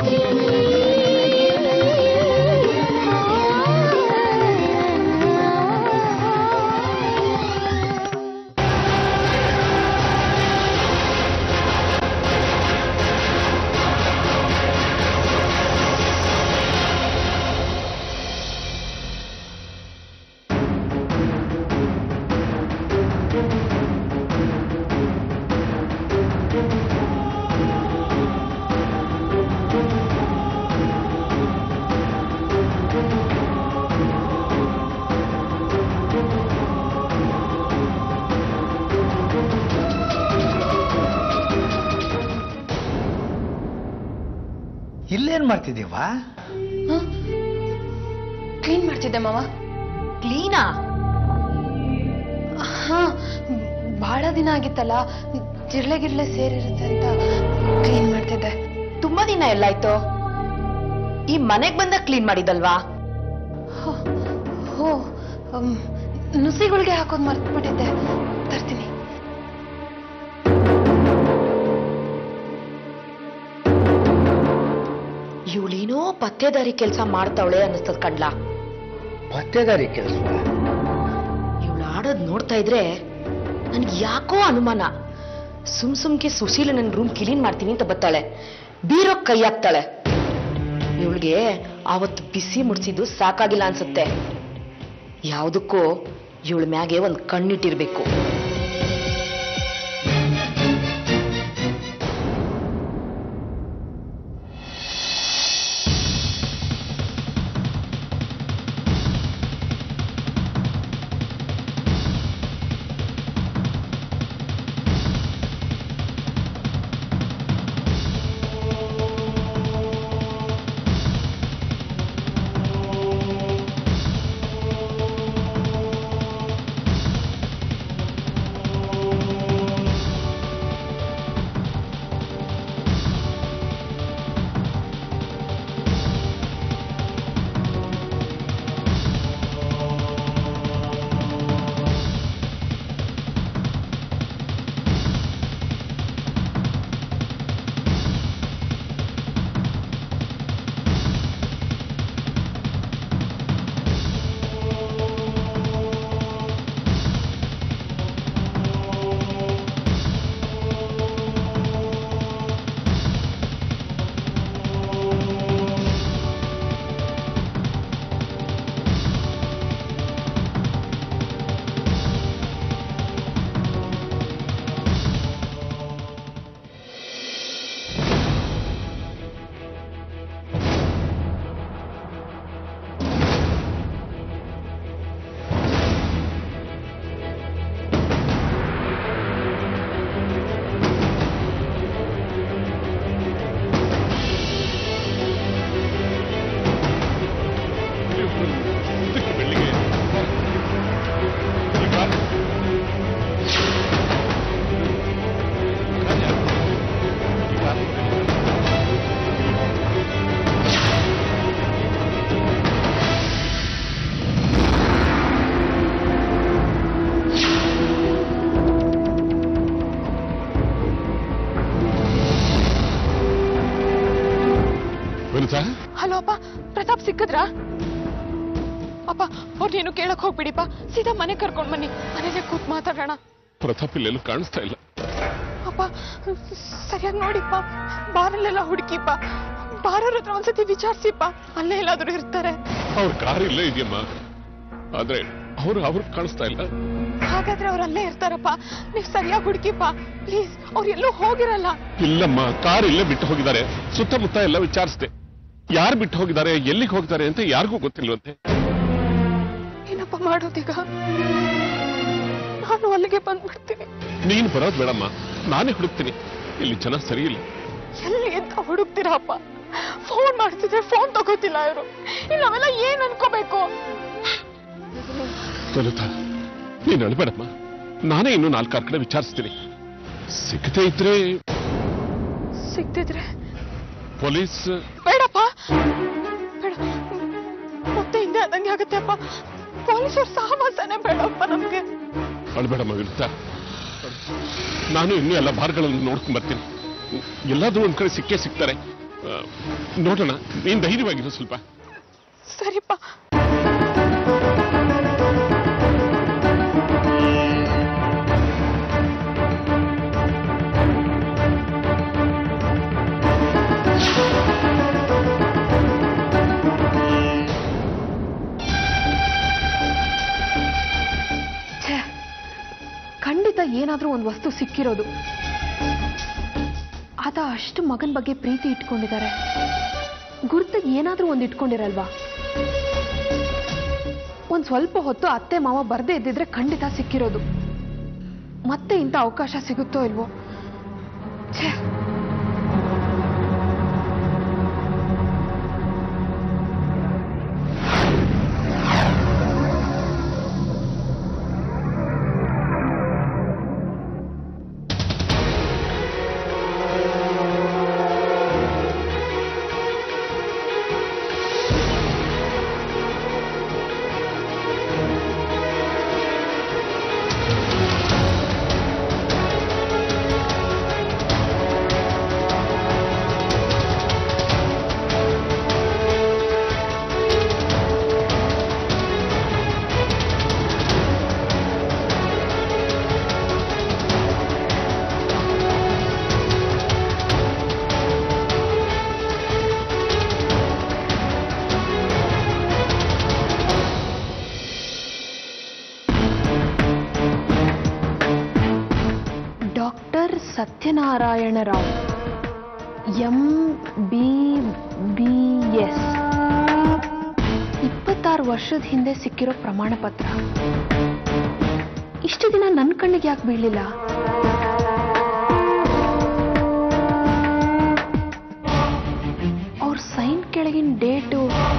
ಇಲ್ಲೇನ್ ಮಾಡ್ತಿದ್ದೀವಾ ಕ್ಲೀನ್ ಮಾಡ್ತಿದ್ದೆ ಮಾವ ಕ್ಲೀನಾ ಹಾ ಬಹಳ ದಿನ ಆಗಿತ್ತಲ್ಲ ಜಿರ್ಲೆ ಗಿರ್ಲೆ ಸೇರಿರುತ್ತೆ ಅಂತ ಕ್ಲೀನ್ ಮಾಡ್ತಿದ್ದೆ ತುಂಬಾ ದಿನ ಎಲ್ಲಾಯ್ತು ಈ ಮನೆಗ್ ಬಂದಾಗ ಕ್ಲೀನ್ ಮಾಡಿದಲ್ವಾ ಹೋ, ಹೋ ಅಮ್, ನುಸಿಗಳಿಗೆ ಹಾಕೋದು ಮರ್ತ್ಬಿಟ್ಟಿದ್ದೆ ತರ್ತೀನಿ ಇವಳೇನೋ ಪತ್ತೇದಾರಿ ಕೆಲಸ ಮಾಡ್ತಾವಳೆ ಅನ್ನಿಸ್ತದ ಕಡ್ಲಾ ಪತ್ತೇದಾರಿ ಕೆಲಸ ಇವಳು ಆಡೋದ್ ನೋಡ್ತಾ ಇದ್ರೆ ನನ್ಗೆ ಯಾಕೋ ಅನುಮಾನ ಸುಮ್ ಸುಮ್ಕೆ ಸುಶೀಲ ನನ್ನ ರೂಮ್ ಕ್ಲೀನ್ ಮಾಡ್ತೀನಿ ಅಂತ ಬತ್ತಾಳೆ ಬೀರೋ ಕೈ ಹಾಕ್ತಾಳೆ ಇವಳಿಗೆ ಆವತ್ತು ಬಿಸಿ ಮುಡ್ಸಿದ್ದು ಸಾಕಾಗಿಲ್ಲ ಅನ್ಸುತ್ತೆ ಯಾವುದಕ್ಕೂ ಇವಳ ಮ್ಯಾಗೆ ಒಂದು ಕಣ್ಣಿಟ್ಟಿರ್ಬೇಕು ವನಿತಾ ಹಲೋ ಅಪ್ಪ ಪ್ರತಾಪ್ ಸಿಕ್ಕಿದ್ರಾ ಅಪ್ಪ ಅವ್ರನ್ನೇನು ಕೇಳಕ್ ಹೋಗ್ಬಿಡಿಪ್ಪ ಸೀದಾ ಮನೆ ಕರ್ಕೊಂಡ್ ಬನ್ನಿ ಮನೇಲೆ ಕೂತ್ ಮಾತಾಡೋಣ ಪ್ರತಾಪ್ ಇಲ್ಲೆಲ್ಲೂ ಕಾಣಿಸ್ತಾ ಇಲ್ಲ ಅಪ್ಪ ಸರಿಯಾಗಿ ನೋಡಿಪ್ಪ ಬಾರಲ್ಲೆಲ್ಲ ಹುಡುಕಿಪ್ಪ ಬಾರವ್ರ ಹತ್ರ ಒಂದ್ಸತಿ ವಿಚಾರಿಸಿಪ್ಪ ಅಲ್ಲೇ ಎಲ್ಲಾದ್ರೂ ಇರ್ತಾರೆ ಅವ್ರ ಕಾರ್ ಇಲ್ಲೇ ಇದೆಯಮ್ಮ ಆದ್ರೆ ಅವ್ರು ಅವ್ರಿಗೆ ಕಾಣಿಸ್ತಾ ಇಲ್ಲ ಹಾಗಾದ್ರೆ ಅವ್ರು ಅಲ್ಲೇ ಇರ್ತಾರಪ್ಪ ನೀವ್ ಸರಿಯಾಗಿ ಹುಡುಕಿಪ್ಪ ಪ್ಲೀಸ್ ಅವ್ರು ಎಲ್ಲೂ ಹೋಗಿರಲ್ಲ ಇಲ್ಲಮ್ಮ ಕಾರ್ ಇಲ್ಲೇ ಬಿಟ್ಟು ಹೋಗಿದ್ದಾರೆ ಸುತ್ತಮುತ್ತ ಎಲ್ಲ ವಿಚಾರಿಸ್ದೆ ಯಾರು ಬಿಟ್ಟು ಹೋಗಿದ್ದಾರೆ ಎಲ್ಲಿಗೆ ಹೋಗ್ತಾರೆ ಅಂತ ಯಾರಿಗೂ ಗೊತ್ತಿಲ್ವಂತೆ ಏನಪ್ಪ ಮಾಡೋದೀಗ ನಾನು ಅಲ್ಲಿಗೆ ಬಂದ್ಬಿಡ್ತೀನಿ ನೀನ್ ಬರೋದ್ ಬೇಡಮ್ಮ ನಾನೇ ಹುಡುಕ್ತೀನಿ ಇಲ್ಲಿ ಜನ ಸರಿ ಇಲ್ಲ ಎಲ್ಲಿ ಅಂತ ಹುಡುಕ್ತೀರಪ್ಪ ಫೋನ್ ಮಾಡ್ತಿದ್ರೆ ಫೋನ್ ತಗೋತಿಲ್ಲ ಇವರು ಇಲ್ಲ ಅವೆಲ್ಲ ಏನ್ ಅನ್ಕೋಬೇಕು ಲಲಿತಾ ನೀನ್ ಅಳ್ಬೇಡಮ್ಮ ನಾನೇ ಇನ್ನು ನಾಲ್ಕಾರು ಕಡೆ ವಿಚಾರಿಸ್ತೀನಿ ಸಿಗದೆ ಇದ್ರೆ ಸಿಗ್ತಿದ್ರೆ ಪೊಲೀಸ್ ಬೇಡಪ್ಪ ಬೇಡ ಮತ್ತೆ ಹಿಂದೆ ಆದಂಗೆ ಆಗುತ್ತೆ ಅಪ್ಪ ಪೊಲೀಸರು ಸಹವಾಸನೆ ಬೇಡಪ್ಪ ನಮ್ಗೆ ಅಳ್ಬೇಡಮ್ಮ ವಿರುದ್ಧ ನಾನು ಇನ್ನೂ ಎಲ್ಲ ಬಾರ್ಗಳನ್ನು ನೋಡ್ಕೊಂಡ್ ಬರ್ತೀನಿ ಎಲ್ಲಾದ್ರೂ ಒಂದ್ ಕಡೆ ಸಿಕ್ಕೇ ಸಿಗ್ತಾರೆ ಆ, ನೋಡೋಣ ನೀನ್ ಧೈರ್ಯವಾಗಿರು ಸ್ವಲ್ಪ ಸರಿಪ್ಪ ಛೇ, ಖಂಡಿತ ಏನಾದ್ರೂ ಒಂದು ವಸ್ತು ಸಿಕ್ಕಿರೋದು ಆತ ಅಷ್ಟು ಮಗನ ಬಗ್ಗೆ ಪ್ರೀತಿ ಇಟ್ಕೊಂಡಿದ್ದಾರೆ ಗುರುತಿಗೆ ಏನಾದ್ರೂ ಒಂದು ಇಟ್ಕೊಂಡಿರಲ್ವಾ ಒಂದ್ ಸ್ವಲ್ಪ ಹೊತ್ತು ಅತ್ತೆ ಮಾವ ಬರ್ದೇ ಇದ್ದಿದ್ರೆ ಖಂಡಿತ ಸಿಕ್ಕಿರೋದು ಮತ್ತೆ ಇಂಥ ಅವಕಾಶ ಸಿಗುತ್ತೋ ಇಲ್ವೋ ಛೇ doctor Satyanarayana Rao M B B S ಇಪ್ಪತ್ತಾರು ವರ್ಷದ ಹಿಂದೆ ಸಿಕ್ಕಿರೋ ಪ್ರಮಾಣ ಪತ್ರ ಇಷ್ಟು ದಿನ ನನ್ನ ಕಣ್ಣಿಗೆ ಯಾಕೆ ಬೀಳಲಿಲ್ಲ ಅವ್ರ ಸೈನ್ ಕೆಳಗಿನ ಡೇಟು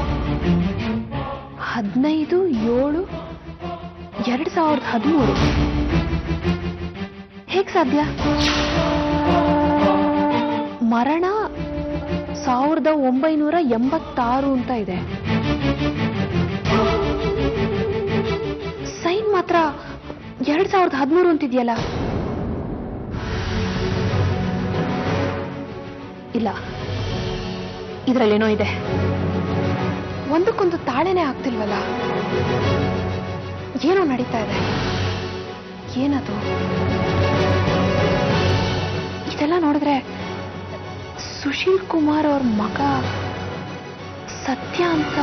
ಹದಿನೈದು ಏಳು ಎರಡು ಸಾವಿರದ ಹದಿಮೂರು ಹೇಗ್ ಸಾಧ್ಯ ಮರಣ ಸಾವಿರದ ಒಂಬೈನೂರ ಎಂಬತ್ತಾರು ಅಂತ ಇದೆ ಸೈನ್ ಮಾತ್ರ ಎರಡ್ ಸಾವಿರದ ಹದಿಮೂರು ಅಂತಿದೆಯಲ್ಲ ಇಲ್ಲ ಇದರಲ್ಲೇನೋ ಇದೆ ಒಂದಕ್ಕೊಂದು ತಾಳೆನೇ ಆಗ್ತಿಲ್ವಲ್ಲ ಏನೋ ನಡೀತಾ ಇದೆ ಏನದು ಇದೆಲ್ಲ ನೋಡಿದ್ರೆ ಸುಶೀಲ್ ಕುಮಾರ್ ಅವ್ರ ಮಗ ಸತ್ಯ ಅಂತ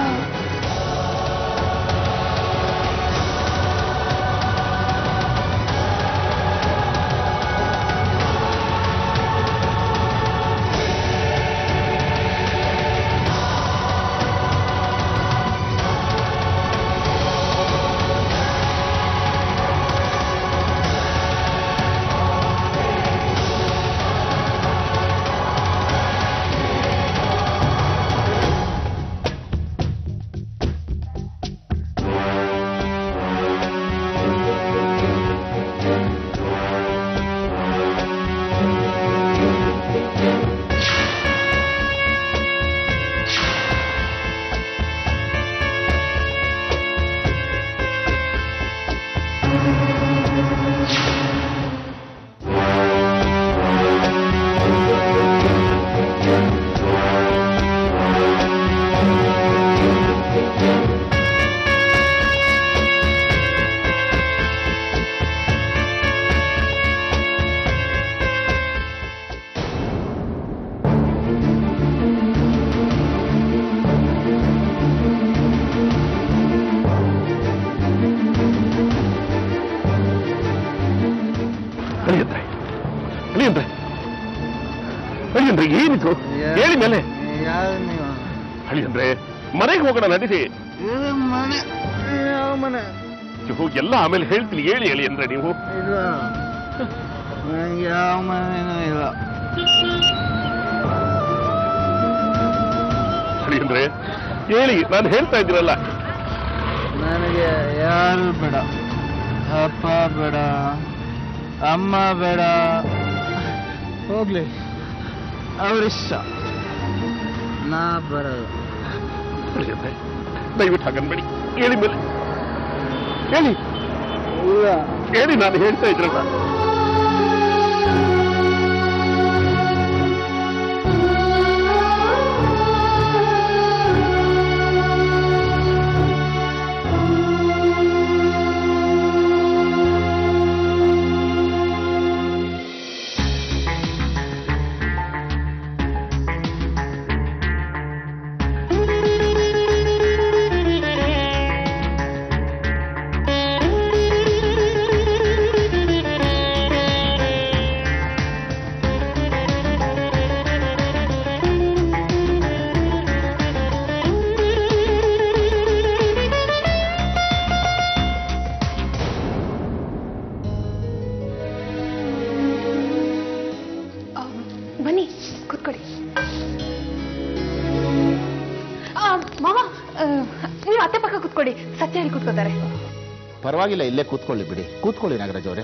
ಅಳಿಯಂದ್ರೆ ಅಳಿಯಂದ್ರೆ ಅಳಿಯಂದ್ರೆ ಏನಿದು ಹೇಳಿ ಮೇಲೆ ಯಾರು ನೀವು ಅಳಿಯಂದ್ರೆ ಮನೆಗೆ ಹೋಗೋಣ ನಡೀರಿ ಇದು ಮನೆ ಯಾವ ಮನೆ ಇವು ಎಲ್ಲ ಆಮೇಲೆ ಹೇಳ್ತೀನಿ ಹೇಳಿ ಹೇಳಿ ಅಂದ್ರೆ ನೀವು ಇಲ್ಲ ನನಗೆ ಯಾವ ಮನೆನೂ ಇಲ್ಲ ಅಳಿಯಂದ್ರೆ ಹೇಳಿ ನಾನು ಹೇಳ್ತಾ ಇದ್ದೀರಲ್ಲ ನನಗೆ ಯಾರು ಬೇಡ ಅಪ್ಪ ಬೇಡ ಅಮ್ಮ ಬೇಡ ಹೋಗ್ಲಿ ಅವರಿಷ್ಟ ನಾ ಬರೋದು ಅಳಿಯಂದ್ರೆ ದಯವಿಟ್ಟು ಹಾಗನ್ಬೇಡಿ ಹೇಳಿ ಮೇಲೆ ಹೇಳಿ ಇಲ್ಲ ಹೇಳಿ ನಾನು ಹೇಳ್ತಾ ಇದ್ರಲ್ಲ ಕೊಡಿ ಸತ್ಯ ಹೇಳಿ ಕೂತ್ಕೋತಾರೆ ಪರವಾಗಿಲ್ಲ ಇಲ್ಲೇ ಕೂತ್ಕೊಳ್ಳಿ ಬಿಡಿ ಕೂತ್ಕೊಳ್ಳಿ ನಾಗರಾಜ್ ಅವರೇ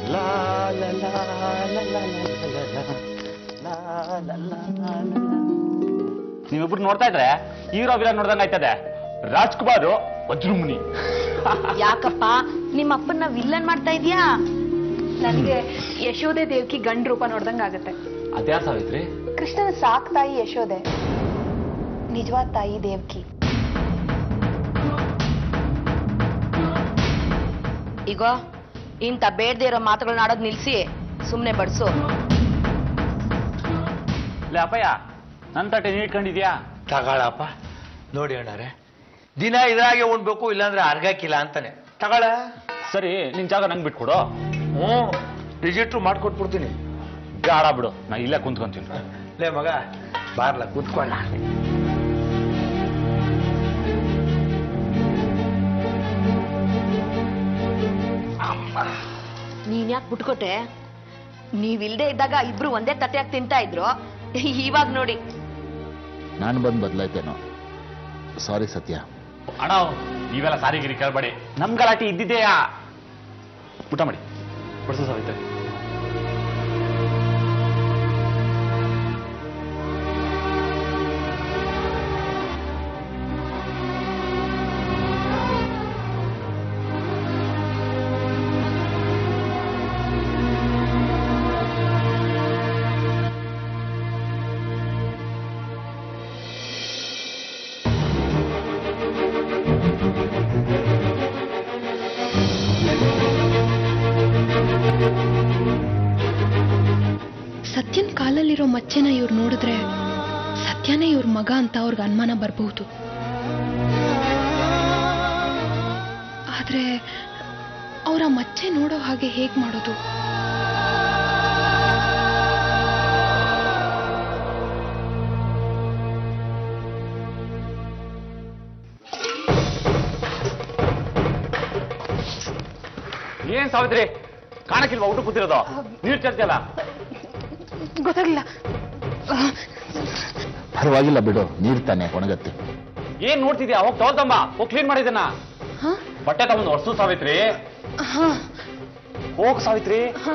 ನೀವಿಬ್ರು ನೋಡ್ತಾ ಇದ್ರೆ ಹೀರೋ ವಿಲನ್ ನೋಡ್ದಂಗ ಆಯ್ತದೆ ರಾಜ್ಕುಮಾರ್ ವಜ್ರಮುನಿ ಯಾಕಪ್ಪ ನಿಮ್ಮ ಅಪ್ಪನ್ನ ವಿಲ್ಲನ್ ಮಾಡ್ತಾ ಇದೀಯಾ ನನಗೆ ಯಶೋದೆ ದೇವ್ಕಿ ಗಂಡ್ ರೂಪ ನೋಡ್ದಂಗ ಆಗುತ್ತೆ ಅದ್ಯಾ ಸಾವಿತ್ರಿ ಕೃಷ್ಣನ ಸಾಕ್ ತಾಯಿ ಯಶೋದೆ ನಿಜವಾದ ತಾಯಿ ದೇವ್ಕಿ ಈಗ ಇಂಥ ಬೇಡದೆ ಇರೋ ಮಾತುಗಳನ್ನ ಆಡೋದ್ ನಿಲ್ಸಿ ಸುಮ್ನೆ ಬಡ್ಸು ಲೇ ಅಪ್ಪಯ್ಯ ನನ್ ತಟ್ಟೆ ನೀಡ್ಕೊಂಡಿದ್ಯಾ ತಗೊಳಪ್ಪ ನೋಡಿ ಅಣ್ಣಾರೆ ದಿನ ಇದ್ರಾಗೆ ಉಣ್ಬೇಕು ಇಲ್ಲಾಂದ್ರೆ ಅರ್ಗಕ್ಕಿಲ್ಲ ಅಂತಾನೆ ತಗೊಳ ಸರಿ ನಿನ್ ಜಾಗ ನಂಗೆ ಬಿಟ್ಕೊಡು ಹ್ಞೂ ರಿಜಿಸ್ಟ್ರು ಮಾಡ್ಕೊಟ್ಬಿಡ್ತೀನಿ ಬೇಡ ಬಿಡು ನಾ ಇಲ್ಲೇ ಕುಂತ್ಕೊಂತೀನಿ ಲೇ ಮಗ ಬಾರ್ಲ ಕೂತ್ಕೊಳ್ಳ ನೀನ್ ಯಾಕೆ ಬಿಟ್ಕೊಟ್ಟೆ ನೀವಿಲ್ದೇ ಇದ್ದಾಗ ಇಬ್ರು ಒಂದೇ ತಟ್ಟೆಯಾಗಿ ತಿಂತಾ ಇದ್ರು ಇವಾಗ ನೋಡಿ ನಾನು ಬಂದು ಬದಲಾಯ್ತೇನೋ ಸಾರಿ ಸತ್ಯ ಅಣ್ಣ ನೀವೆಲ್ಲ ಸಾರಿಗಿರಿ ಕೇಳ್ಬೇಡಿ ನಮ್ ಗಲಾಟೆ ಇದ್ದಿದೆಯಾ ಊಟ ಮಾಡಿ ಬಡ್ಸು ಸಾವಿತ್ರಿ ಸತ್ಯನ್ ಕಾಲಲ್ಲಿರೋ ಮಚ್ಚೆನ ಇವ್ರು ನೋಡಿದ್ರೆ ಸತ್ಯನೇ ಇವ್ರ ಮಗ ಅಂತ ಅವ್ರಿಗೆ ಅನುಮಾನ ಬರಬಹುದು ಆದ್ರೆ ಅವರ ಮಚ್ಚೆ ನೋಡೋ ಹಾಗೆ ಹೇಗ್ ಮಾಡೋದು ಏನ್ ಸಾವಿತ್ರಿ ಕಾಣಕ್ಕಿಲ್ವಾ ಊಟ ಕೂತಿರೋದು ನೀರ್ ಚರ್ಚಲ್ಲ ಗೊತ್ತಾಗ್ಲಿಲ್ಲ ಪರವಾಗಿಲ್ಲ ಬಿಡು ನೀರು ತಾನೆ ಒಣಗತ್ತೆ ಏನ್ ನೋಡ್ತಿದ್ಯಾ ಹೋಗ್ ತಗೊಳ್ತಂಬ ಹೋಗ್ ಕ್ಲೀನ್ ಮಾಡಿದನ್ನ ಹಾ ಬಟ್ಟೆ ತಗೊಂಡು ಹೊರ್ಸು ಸಾವಿತ್ರಿ ಹಾ ಹೋಗ್ ಸಾವಿತ್ರಿ ಹಾ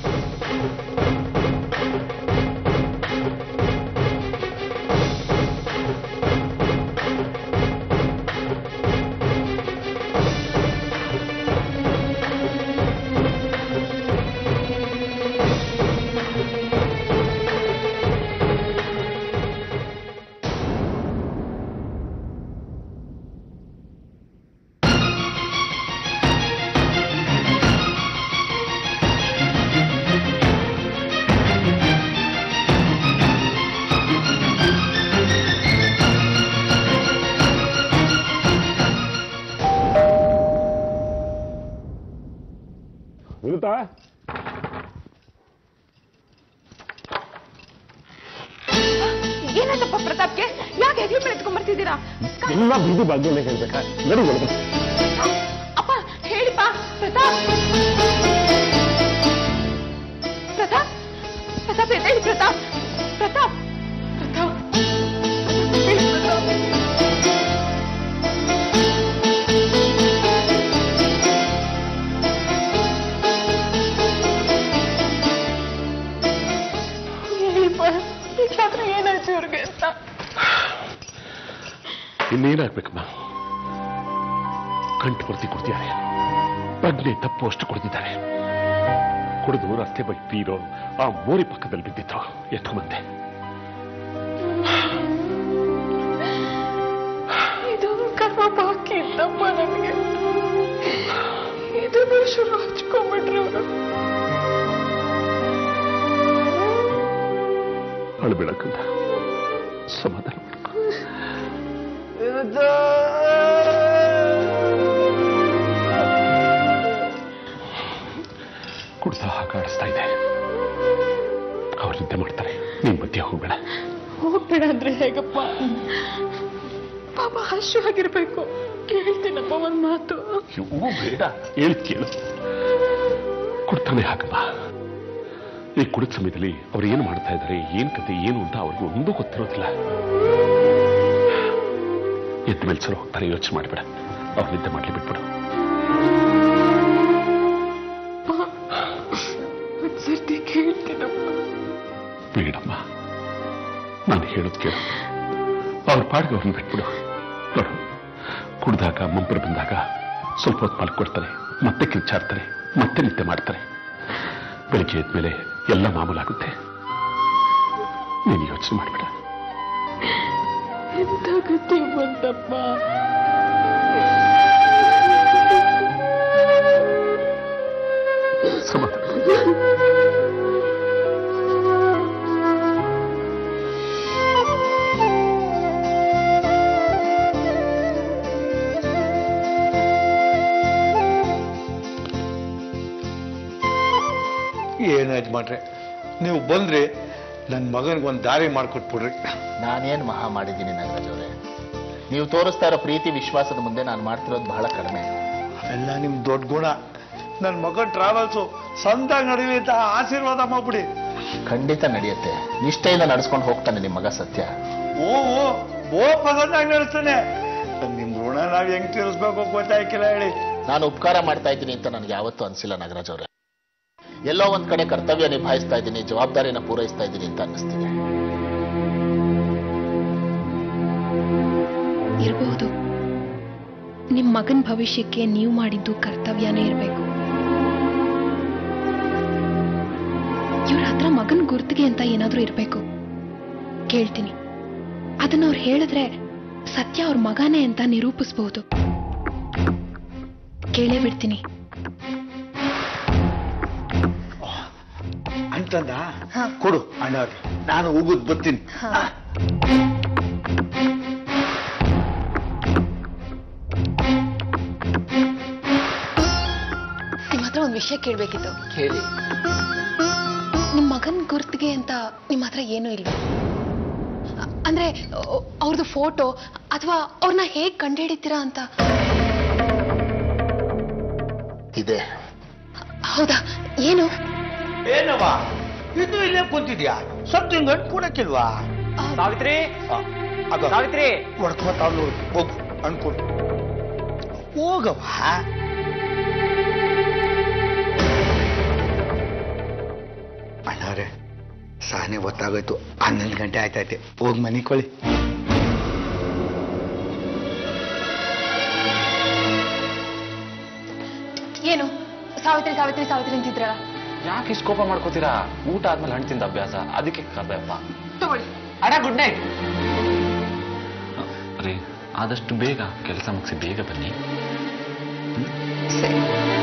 ವಿನುತಾ ಏನಾಯ್ತಪ್ಪ ಪ್ರತಾಪ್ಗೆ ಯಾಕೆ ಹೆಗ್ಲ ಮೇಲೆ ಎತ್ಕೊಂಡ್ಬರ್ತಿದ್ದೀರಾ ಎಲ್ಲ ಬೀದಿ ಭಾಗ್ಯನೇ ಹೇಳ್ಬೇಕಾ ನಡಿ ಒಳಗೆ ಅಪ್ಪ ಹೇಳಿಪ್ಪ ಪ್ರತಾಪ್ ಪ್ರತಾಪ್ ಪ್ರತಾಪ್ ಎದ್ದೇಳಿ ಪ್ರತಾಪ್ ಪ್ರತಾಪ್ ಪ್ರತಾಪ್ ಹೇಳಿ ಪ್ರತಾಪ್. ಹೇಳಿಪ್ಪ ಈಗಾದ್ರೂ ಏನಾಯ್ತು ಇವ್ರಿಗೆ ಅಂತ ಇನ್ನೇನಾಗ್ಬೇಕಮ್ಮ ಕಂಟು ಬರ್ತಿ ಕೊಡ್ತಿದ್ದಾರೆ ಪ್ರಜ್ಞೆ ತಪ್ಪು ಅಷ್ಟು ಕುಡಿದಿದ್ದಾರೆ ಕುಡಿದು ರಸ್ತೆ ಬೈ ತೀರೋ ಆ ಮೋರಿ ಪಕ್ಕದಲ್ಲಿ ಬಿದ್ದಿತ್ತು ಎತ್ಕೊಂಬಂದೆ ಇದೊಂದು ಕರ್ಮ ಬಾಕಿ ಇತ್ತಪ್ಪ ನನಗೆ ಇದನ್ನು ಶುರು ಹಚ್ಕೊಂಡ್ಬಿಟ್ರು ಅವರು ಅಳಬೇಡಕ್ಕಂದ ಸಮಾಧಾನ ಮಾಡ್ಕೊ ಕುಡ್ದ ಹಾಗಾಡಿಸ್ತಾ ಇದೆ ಅವ್ರು ನಿದ್ದೆ ಮಾಡ್ತಾರೆ ನೀನ್ ಮಧ್ಯೆ ಹೋಗ್ಬೇಡ ಹೋಗ್ಬೇಡ ಅಂದ್ರೆ ಹೇಗಪ್ಪ ಪಾಪ ಹಶುವಾಗಿರ್ಬೇಕು ಕೇಳ್ತೀನಪ್ಪ ಒಂದ್ ಮಾತು ಇವು ಬೇಡ ಹೇಳ್ ಕೇಳು ಕೊಡ್ತಾನೆ ಹಾಕಮ್ಮ ಈ ಕುಡಿದ ಸಮಯದಲ್ಲಿ ಅವ್ರು ಏನು ಮಾಡ್ತಾ ಇದ್ದಾರೆ ಏನ್ ಕತೆ ಏನು ಅಂತ ಅವ್ರಿಗೆ ಒಂದೂ ಗೊತ್ತಿರೋದಿಲ್ಲ ಎದ್ದ ಮೇಲೆ ಸಲ ಹೋಗ್ತಾರೆ ಯೋಚನೆ ಮಾಡಬೇಡ ಅವ್ರ ನಿದ್ದೆ ಮಾಡ್ಲಿ ಬಿಟ್ಬಿಡು ಒಂದ್ಸರ್ತಿ ಕೇಳ್ತೀನಪ್ಪ ಬೇಡಮ್ಮ ನಾನು ಹೇಳೋದು ಕೇಳು ಅವ್ರ ಪಾಡಿಗೆ ಅವ್ರನ್ನ ಬಿಟ್ಬಿಡು ನೋಡು ಕುಡ್ದಾಗ ಮಂಪರು ಬಂದಾಗ ಸ್ವಲ್ಪ ಹೊತ್ತು ಮಲ್ಕೊಡ್ತಾರೆ ಮತ್ತೆ ಕಿಚ್ಚಾಡ್ತಾರೆ ಮತ್ತೆ ನಿದ್ದೆ ಮಾಡ್ತಾರೆ ಬೆಳಿಗ್ಗೆ ಎದ್ಮೇಲೆ ಎಲ್ಲ ಮಾಮೂಲಾಗುತ್ತೆ ನೀನು ಯೋಚನೆ ಮಾಡಬೇಡ ಎಂತ ಗತಿ ಬಂತಪ್ಪ ಸಮಾಧಾನ ಏನು ಯಜಮಾನ್ರೆ ನೀವು ಬಂದ್ರಿ ನನ್ನ ಮಗನಿಗೊಂದು ದಾರಿ ಮಾಡಿಕೊಟ್ಬಿಡ್ರಿ ನಾನೇನು ಮಹಾ ಮಾಡಿದ್ದೀನಿ ನಾಗರಾಜ್ ಅವರೇ ನೀವು ತೋರಿಸ್ತಾ ಇರೋ ಪ್ರೀತಿ ವಿಶ್ವಾಸದ ಮುಂದೆ ನಾನು ಮಾಡ್ತಿರೋದು ಬಹಳ ಕಡಿಮೆ ಅವೆಲ್ಲ ನಿಮ್ ದೊಡ್ಡ ಗುಣ ನನ್ನ ಮಗನ ಟ್ರಾವೆಲ್ಸು ಸಂತಾಗ ನಡೀಲಿ ಅಂತ ಆಶೀರ್ವಾದ ಮಾಡ್ಬಿಡಿ ಖಂಡಿತ ನಡೆಯುತ್ತೆ ನಿಷ್ಠೆಯಿಂದ ನಡೆಸ್ಕೊಂಡು ಹೋಗ್ತಾನೆ ನಿಮ್ಮ ಮಗ ಸತ್ಯ ಓ ಓ ಓ ಪಸಂದಾಗಿ ನಡೆಸ್ತಾನೆ ನಿಮ್ ಋಣ ನಾವ್ ಹೆಂಗ್ ತೀರಿಸ್ಬೇಕು ಗೊತ್ತಾಯ್ಕಿಲ್ಲ ಹೇಳಿ ನಾನು ಉಪಕಾರ ಮಾಡ್ತಾ ಇದ್ದೀನಿ ಅಂತ ನನಗೆ ಯಾವತ್ತೂ ಅನಿಸಿಲ್ಲ ನಾಗರಾಜ್ ಅವರೇ ಎಲ್ಲೋ ಒಂದ್ ಕಡೆ ಕರ್ತವ್ಯ ನಿಭಾಯಿಸ್ತಾ ಇದ್ದೀನಿ ಜವಾಬ್ದಾರಿನ ಪೂರೈಸ್ತಾ ಇದ್ದೀನಿ ಅಂತ ಅನ್ನಿಸ್ತಿದೆ ಇರಬಹುದು ನಿಮ್ ಮಗನ್ ಭವಿಷ್ಯಕ್ಕೆ ನೀವು ಮಾಡಿದ್ದು ಕರ್ತವ್ಯನೇ ಇರಬೇಕು ಇವ್ರ ಹತ್ರ ಮಗನ್ ಗುರ್ತಿಗೆ ಅಂತ ಏನಾದ್ರೂ ಇರ್ಬೇಕು ಕೇಳ್ತೀನಿ ಅದನ್ನ ಅವ್ರು ಹೇಳಿದ್ರೆ ಸತ್ಯ ಅವ್ರ ಮಗನೇ ಅಂತ ನಿರೂಪಿಸಬಹುದು ಕೇಳೇ ಬಿಡ್ತೀನಿ ಅಂತಂದ ಕೊಡು ಅಣ್ಣ ನಾನು ಉಗುದ್ ಬರ್ತೀನಿ ನಿಮ್ ಹತ್ರ ಒಂದ್ ವಿಷಯ ಕೇಳ್ಬೇಕಿತ್ತು ಕೇಳಿ ನಿಮ್ ಮಗನ್ ಗುರ್ತಿಗೆ ಅಂತ ನಿಮ್ ಹತ್ರ ಏನೂ ಇಲ್ವಾ ಅ- ಅಂದ್ರೆ ಅ- ಅವ್ರದ್ದು ಫೋಟೋ ಅಥವಾ ಅವ್ರನ್ನ ಹೇಗ್ ಕಂಡುಹಿಡಿತೀರಾ ಅಂತ ಇದೆ ಹೌದಾ ಏನು ಏನವ ಇದು ಇಲ್ಲೇ ಕುಂತಿದ್ಯಾ ಸತ್ತು ಹಿಂಗ್ ಅನ್ಕೊಡಕ್ಕಿಲ್ವಾ ಸಾವಿತ್ರಿ ಆಗ ಸಾವಿತ್ರಿ ಹೊಡ್ಕೊತಾವ್ ನೋಡು ಹೋಗು ಅನ್ಕೊಡು ಹೋಗವ ಅಣ್ಣವ್ರೆ ಸಾನೆ ಗೊತ್ತಾಗೋಯ್ತು ಹನ್ನೊಂದು ಗಂಟೆ ಆಯ್ತೈತೆ ಹೋಗಿ ಮನೆ ಕೊಳ್ಳಿ ಏನು ಸಾವಿತ್ರಿ ಸಾವಿತ್ರಿ ಸಾವಿತ್ರಿ ಅಂತಿದ್ರಲ್ಲ ಯಾಕೆ ಇಷ್ಟು ಕೋಪ ಮಾಡ್ಕೋತೀರಾ ಊಟ ಆದ್ಮೇಲೆ ಹಣ್ಣು ತಿಂದ ಅಭ್ಯಾಸ ಅದಕ್ಕೆ ಕರ್ದಪ್ಪ ತಗೊಳ್ಳಿ ಅಣ್ಣ ಗುಡ್ ನೈಟ್ ರೀ ಆದಷ್ಟು ಬೇಗ ಕೆಲಸ ಮುಗಿಸಿ ಬೇಗ ಬನ್ನಿ ಸರಿ